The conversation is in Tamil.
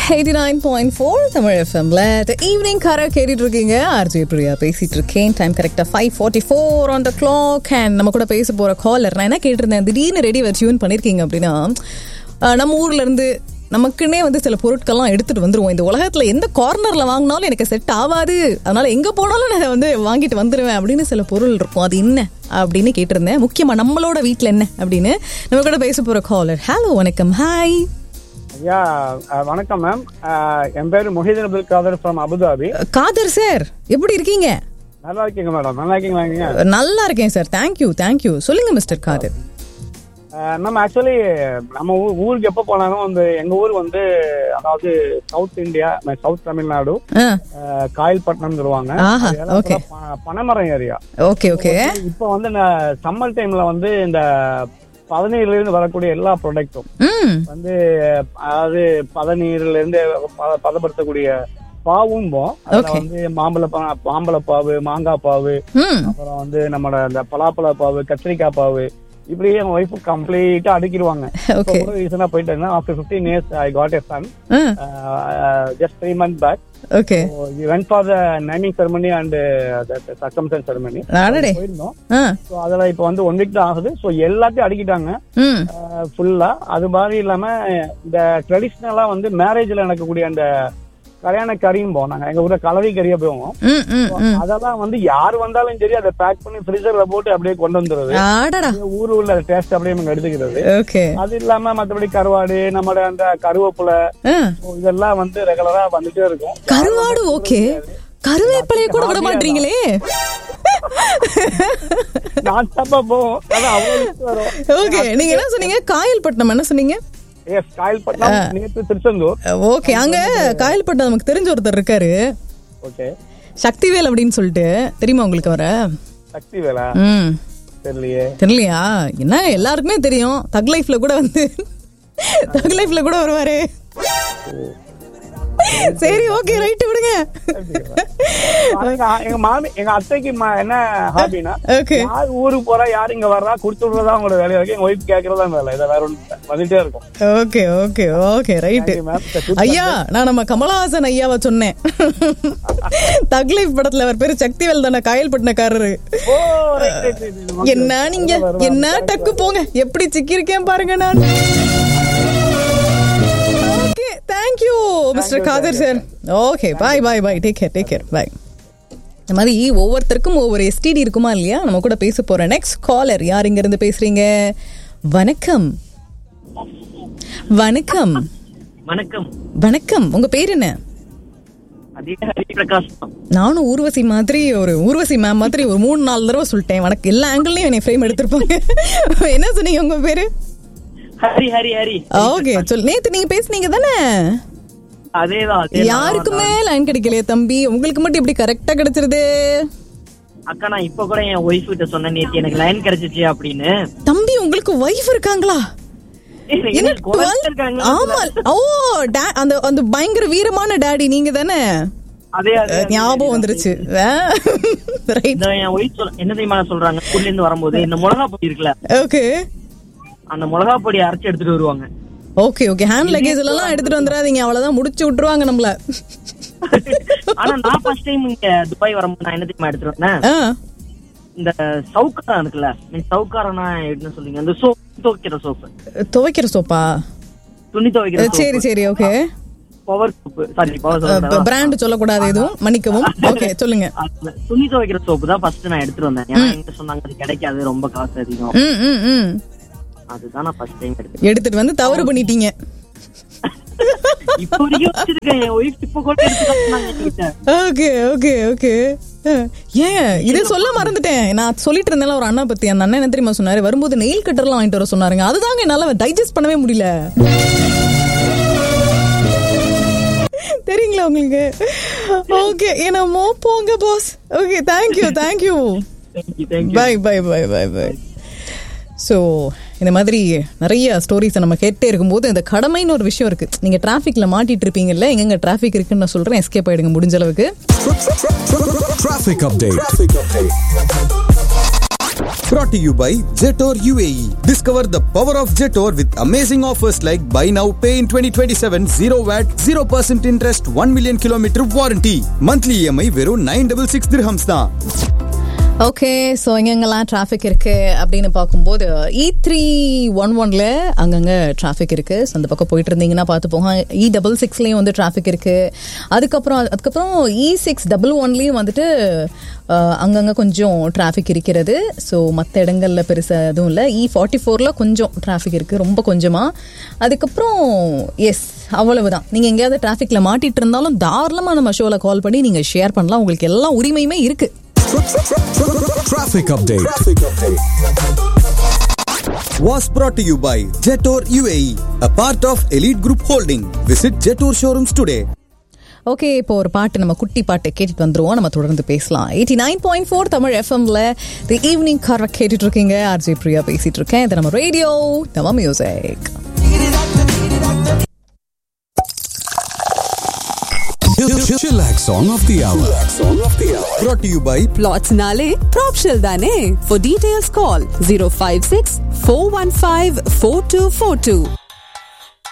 Eighty nine point four Tamil எஃப்எம்ல ஈவினிங் கார கேட்டுட்டு இருக்கீங்க ஆர்ஜே பிரியா பேசிட்டு இருக்கேன் டைம் கரெக்டா five forty four on the clock and நம்ம கூட பேச போற காலர் நான் என்ன கேட்டிருந்தேன் திடீர்னு ரெடி வச்சு டியூன் பண்ணிருக்கீங்க அப்படின்னா அஹ், நம்ம ஊர்ல இருந்து நமக்குன்னே வந்து சில பொருட்கள்லாம் எடுத்துட்டு வந்துருவோம் இந்த உலகத்துல எந்த கார்னர்ல வாங்கினாலும் எனக்கு செட் ஆகாது அதனால எங்க போனாலும் நான் வந்து வாங்கிட்டு வந்துருவேன் அப்படின்னு சில பொருள் இருக்கும் அது என்ன அப்படின்னு கேட்டிருந்தேன் முக்கியமா நம்மளோட வீட்ல என்ன அப்படின்னு நம்ம கூட பேச போற காலர் ஹலோ வணக்கம் ஹாய் ஐயா அஹ், வணக்கம் மேம் அஹ், என் பேரு Muhideen Abdul Kadar from Abu Dhabi Kadar sir எப்படி இருக்கீங்க நல்லா இருக்கீங்க மேடம் நல்லா இருக்கீங்களா நீங்க நல்லா இருக்கேன் சார் தேங்க்யூ தேங்க்யூ சொல்லுங்க மிஸ்டர் காதர் மேம் ஆக்சுவலி நம்ம ஊ- ஊருக்கு எப்போ போனாலும் வந்து எங்க ஊர் வந்து அதாவது சவுத் இந்தியா சவுத் தமிழ்நாடு ஆ அஹ், காயல்பட்டினம் சொல்லுவாங்க ஆஹா, அது எல்லாம் okay. ப- பனைமரம் ஏரியா ஓகே ஓகே இப்போ வந்து இந்த சம்மர் டைம்ல வந்து இந்த பதநீர்ல இருந்து வரக்கூடிய எல்லா ப்ராடக்ட்டும் ம் வந்து அதாவது பதநீர்ல இருந்து பத- பதப்படுத்தக்கூடிய பாவும் போ அதுல Okay. வந்து மாம்பழ பா- மாம்பழ பாவு மாங்காய் பாவு ம் அப்புறம் வந்து நம்மளோட இந்த பலாப்பழ பாவு கத்திரிக்காய் பாவு இப்படியே என் ஒய்ஃப் கம்ப்ளீட்டா அடுக்கிடுவாங்க இப்போ Okay. கூட ரீசனா போயிட்டு after fifteen years I got a son uh just three month back okay when for the naming ceremony and circumcision ceremony அடடே போயிருந்தோம் ஆ ஸோ அதுல இப்போ வந்து ஒன் வீக் தான் ஆகுது ஸோ எல்லாத்தையும் அடுக்கிட்டாங்க ம் ஃபுல்லா அது மாதிரி இல்லாம இந்த ட்ரெடிஷ்னலா வந்து மேரேஜ்ல நடக்கக்கூடிய அந்த கல்யாண கறியும் போனாங்க எங்க ஊர்ல கலவை கறியா போவோம் ம் ம் ம் அதெல்லாம் வந்து யார் வந்தாலும் சரி அதை பேக் பண்ணி ஃப்ரீசர்ல போட்டு அப்படியே கொண்டு வந்துருது ஆடடா அப்படியே ஊர் உள்ள டேஸ்ட் அப்படியே நம்ம எடுத்துக்கிறது ஓகே அது இல்லாம மத்தபடி கருவாடு நம்மளோட அந்த கருவேப்பிலை ஆ so இதெல்லாம் வந்து ரெகுலரா வந்துட்டே இருக்கும் கருவாடு ஓகே கருவேப்பிலைய கூட விட மாட்டீங்களே நான் தப்பா போவோம் அதான் அவ்வளவு list வரும் ஓகே நீங்க என்ன சொன்னீங்க காயல்பட்டினம் என்ன சொன்னீங்க எஸ் காயல்பட்டினம் நேற்று திருச்செந்தூர் ஓகே அங்க காயல்பட்டினம் நமக்கு தெரிஞ்ச ஒருத்தர் இருக்காரு ஓகே சக்திவேல் அப்படின்னு சொல்லிட்டு தெரியுமா உங்களுக்கு அவரை சக்தி வேலை ம் தெரியலையே தெரியலையா என்ன எல்லாருக்குமே தெரியும் தக் லைஃப்ல கூட வந்து தக் லைஃப்ல கூட வருவாரு சரி ஓகே ரைட் விடுங்க எங்க எங்க மாமி எங்க அத்தைக்கு ம- என்ன ஹாபினா ஓகே யார் ஊருக்கு போறா யார் இங்க வர்றா கொடுத்து விடுறதா அவங்களோட வேலையா இருக்கு எங்க ஒய்ஃப் கேக்குறதா வேலை இதை வேற ஒண்ணு இல்ல. வந்துட்டே இருக்கும் okay okay okay right Thank you, ma'am. The good ஐயா நான் நம்ம கமலஹாசன் ஐயாவை சொன்னேன் தக் லைஃப் படத்துல அவர் பேரு சக்திவேல் தானே காயல்பட்டினக்காரரு ஓ ரைட் ரைட் ரைட் என்ன நீங்க என்ன டக்கு போங்க எப்படி சிக்கியிருக்கேன் பாருங்க நான் okay thank you mister Kadar sir okay bye bye bye take care take care bye இந்த மாதிரி ஒவ்வொருத்தருக்கும் ஒவ்வொரு எஸ்டிடி இருக்குமா இல்லையா நம்ம கூட பேச போற நெக்ஸ்ட் காலர் யார் இங்க இருந்து பேசுறீங்க வணக்கம் வணக்கம் வணக்கம் வணக்கம் உங்க பேர் என்ன அதே ஹரிபிரகாஷ் தான். நானும் ஊர்வசி மாதிரி ஒரு ஊர்வசி மேம் மாதிரி ஒரு மூணு நாலு தடவை சொல்லிட்டேன் வணக்கம் எல்லா ஆங்கிள்லயும் என்னை ஃப்ரேம் எடுத்திருப்பாங்க என்ன சொன்னீங்க உங்க பேரு ஹரி ஹரி ஹரி ஓகே சொல் நேத்து நீங்க பேசுனீங்க தானே அதேதான் அதேதான். யாருக்குமே லைன் கிடைக்கலையே தம்பி உங்களுக்கு மட்டும் இப்படி கரெக்டா கிடைச்சிருது அக்கா நான் இப்ப கூட என் ஒய்ஃப் கிட்ட சொன்னேன் நேத்து எனக்கு லைன் கிடைச்சிச்சு அப்படின்னு தம்பி உங்களுக்கு வைஃப் இருக்காங்களா எனக்கு என்ன குழந்தை 12 இருக்காங்களா? ஆமா ஓ டா- அந்த அந்த பயங்கர வீரமான டாடி நீங்க தானே அதே அதே, அதே. ஞாபகம் வந்துருச்சு ரைட் இந்த என் ஒய்ஃப் சொல்ல என்ன தெரியுமா சொல்றாங்க ஸ்கூல்ல இருந்து வரும்போது இந்த மிளகா பொடி இருக்குல்ல ஓகே அந்த மிளகா பொடி அரைச்சு எடுத்துட்டு வருவாங்க ஓகே ஓகே ஹேண்ட் லக்கேஜ் எல்லாம் எடுத்துட்டு வந்துடாதீங்க அவ்வளவுதான் முடிச்சு விட்டுருவாங்க நம்மள ஆனா நான் ஃபர்ஸ்ட் டைம் இங்க துபாய் வரும்போது நான் என்ன தெரியுமா எடுத்துட்டு வந்தேன் ஆ இந்த சவுக்காரம் இருக்குல்ல நீ சவுக்காரம்னா என்ன சொல்றீங்க அந்த சோப் துவைக்கிற சோப்பு துவைக்கிற சோப்பா துணி துவைக்கிற சரி சரி okay power soap sorry power brand சொல்லக்கூடாது எதுவும் மன்னிக்கவும் ஓகே சொல்லுங்க அதுல துணி துவைக்கிற சோப்பு தான் ஃபர்ஸ்ட் நான் எடுத்துட்டு வந்தேன் ஏன்னா எங்க சொன்னாங்க அது கிடைக்காது ரொம்ப காசு அதிகம் ம் ம் ம் அதுதான் நான் ஃபர்ஸ்ட் டைம் எடுத்தேன் எடுத்துட்டு வந்து தவறு பண்ணிட்டீங்க இப்போ வரைக்கும் வச்சிருக்கேன் என் ஒய்ஃப் இப்போ கூட எடுத்து சொன்னாங்க என்கிட்ட ஓகே ஓகே ஓகே ஏன் இது சொல்ல மறந்துட்டேன் நான் சொல்லிட்டு இருந்தேன்ல ஒரு அண்ணா பத்தி அந்த அண்ணன் என்ன தெரியுமா சொன்னாரு வரும்போது நெயில் கட்டர்லாம் வாங்கிட்டு வர சொன்னாருங்க அதுதாங்க என்னால டைஜஸ்ட் பண்ணவே முடியல தெரியுங்களா உங்களுக்கு ஓகே என்னமோ போங்க boss okay thank you thank you thank you thank you bye bye bye bye bye so இந்த மாதிரி நிறைய ஸ்டோரிஸை நம்ம கேட்டே இருக்கும்போது இந்த கடமைன்னு ஒரு விஷயம் இருக்கு நீங்க டிராஃபிக்ல மாட்டிட்டு இருப்பீங்கல்ல எங்கெங்க டிராஃபிக் இருக்குன்னு நான் சொல்றேன் எஸ்கேப் ஆயிடுங்க முடிஞ்ச அளவுக்கு Traffic update. Brought to you by Jetor UAE. Discover the power of Jetor with amazing offers like buy now, pay in 2027, 0 VAT, 0% interest, 1 million kilometer warranty. Monthly EMI வெறும் 966 dirhams தான். ஓகே ஸோ எங்கெங்கெல்லாம் டிராஃபிக் இருக்கு அப்படின்னு பார்க்கும்போது இ த்ரீ ஒன் ஒன்ல அங்கங்க டிராஃபிக் இருக்கு ஸோ அந்த பக்கம் போயிட்டு இருந்தீங்கன்னா பார்த்து போங்க இ டபுள் சிக்ஸ்லயும் வந்து டிராஃபிக் இருக்கு அதுக்கப்புறம் அதுக்கப்புறம் இ சிக்ஸ் டபுள் ஒன்லயும் வந்துட்டு அஹ், அங்கங்க கொஞ்சம் டிராஃபிக் இருக்கிறது ஸோ மற்ற இடங்கள்ல பெருசா எதுவும் இல்லை இ ஃபார்ட்டி ஃபோர்ல கொஞ்சம் டிராஃபிக் இருக்கு ரொம்ப கொஞ்சமா அதுக்கப்புறம் எஸ் அவ்வளவுதான் நீங்க எங்கேயாவது டிராஃபிக்ல மாட்டிட்டு இருந்தாலும் தாராளமா நம்ம ஷோல கால் பண்ணி நீங்க ஷேர் பண்ணலாம் உங்களுக்கு எல்லா உரிமையுமே இருக்கு Traffic update. Was brought to you by Jetor UAE, a part of Elite Group Holding. Visit Jetor showrooms today. Okay இப்போ ஒரு பாட்டு நம்ம குட்டி பாட்டு கேட்டுட்டு வந்துருவோம் நம்ம தொடர்ந்து பேசலாம் eighty nine point four Tamil எஃப்எம்ல தி ஈவினிங் கார கேட்டுட்டு இருக்கீங்க ஆர்ஜே பிரியா பேசிட்டு இருக்கேன் இது நம்ம ரேடியோ நம்ம music Chillax song of the hour. Brought to you by Plots Nale, Propshell Dane. For details, call 056 415 4242.